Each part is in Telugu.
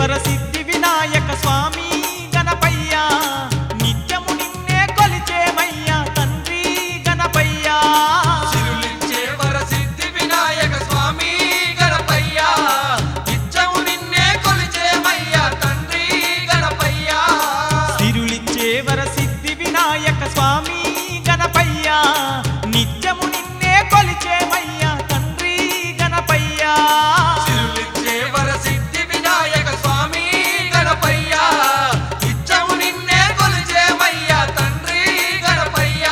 వరసిద్ధి వినాయక స్వామి గణపయ్య నిత్యము నిన్నే కొలిచేమయ్యా తండ్రి గణపయ్యా సిరులిచ్చే వరసిద్ధి వినాయక స్వామి గణపయ్య నిత్యము నిన్నే కొలిచేమయ్యా తండ్రి గణపయ్య సిరులిచ్చే వరసిద్ధి వినాయక స్వామి గణపయ్య నిత్యము నిన్నే కొలిచేమయ్యా తండ్రి గణపయ్యా సిరులిచ్చే వరసిద్ధి వినాయక స్వామి గణపయ్య నిత్యము నిన్నే కొలిచేమయ్యా తండ్రి గణపయ్య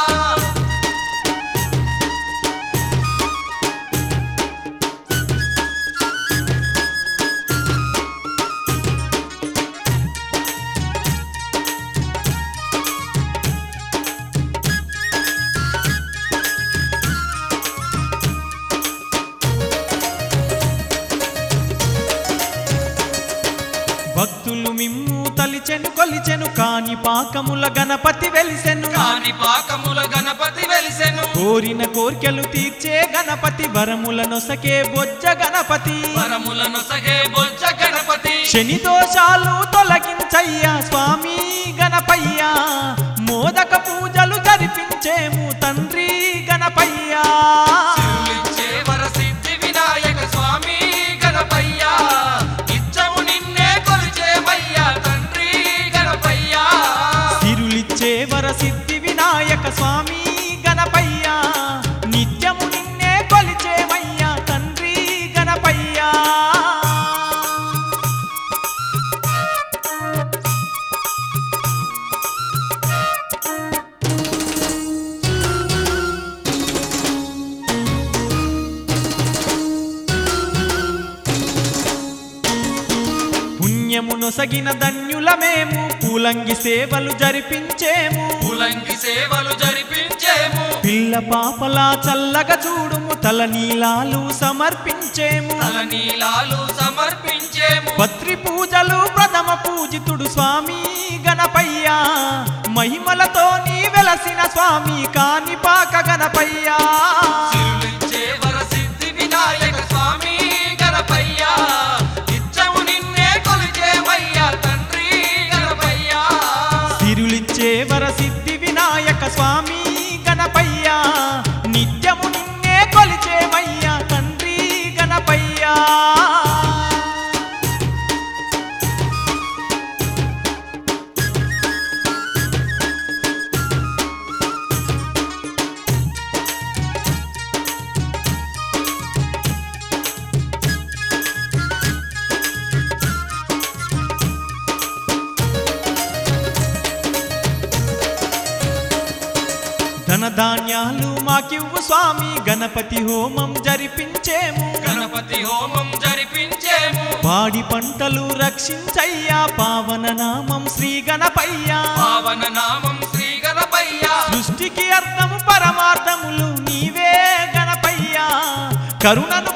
భక్తులు మిమ్ము తలిచెను కొలిచెను కాని పాకముల గణపతి వెలిసెను కాని పాకముల గణపతి వెలిసెను కోరిన కోర్కెలు తీర్చే గణపతి వరముల నొసకే బొజ్జ గణపతి వరములను సగే బొజ్జ గణపతి శని దోషాలు తొలగించయ్యా స్వామి గణపయ్యా మోదక పూజలు జరిపించేము తండ్రి గణపయ్యా సిరులిచ్చే వరసిద్ధి వినాయక స్వామి గణపయ్య నిత్యము నిన్నే కొలిచేమయ్యా తండ్రి గణపయ్య సిరులిచ్చే వరసిద్ధి వినాయక స్వామి గణపయ్యా నిత్యము నిన్నే కొలిచేమయ్యా తండ్రి గణపయ్యా పుణ్యము నొసగిన ధన్యులమేము పూలంగి సేవలు జరిపించేము పులంగి సేవలు జరిపించేము పిల్ల పాపలా చల్లగా చూడుము తల నీలాలు సమర్పించేము తల నీలాలు సమర్పించేము పత్రి పూజలు ప్రథమ పూజితుడు స్వామి గణపయ్యా మహిమలతో నీ వెలసిన స్వామి కాని పాక గణపయ్యా సిరులిచ్చే వరసిద్ధి వినాయక స్వామి గణపయ్య నిత్యము నిన్నే కొలిచేమయ్యా తండ్రి గణపయ్య సిరులిచ్చే వరసిద్ధి వినాయక స్వామి గణపయ్యా నిత్యము నిన్నే కొలిచేమయ్యా తండ్రి గణపయ్యా ధనధాన్యాలు మాకివ్వు స్వామి గణపతి హోమం జరిపించేము గణపతి హోమం జరిపించేము పాడి పంటలు రక్షించయ్యా పావన నామం శ్రీ గణపయ్యా పావన నామం శ్రీ గణపయ్య సృష్టికి అర్థము పరమార్థములు నీవే గణపయ్యా కరుణ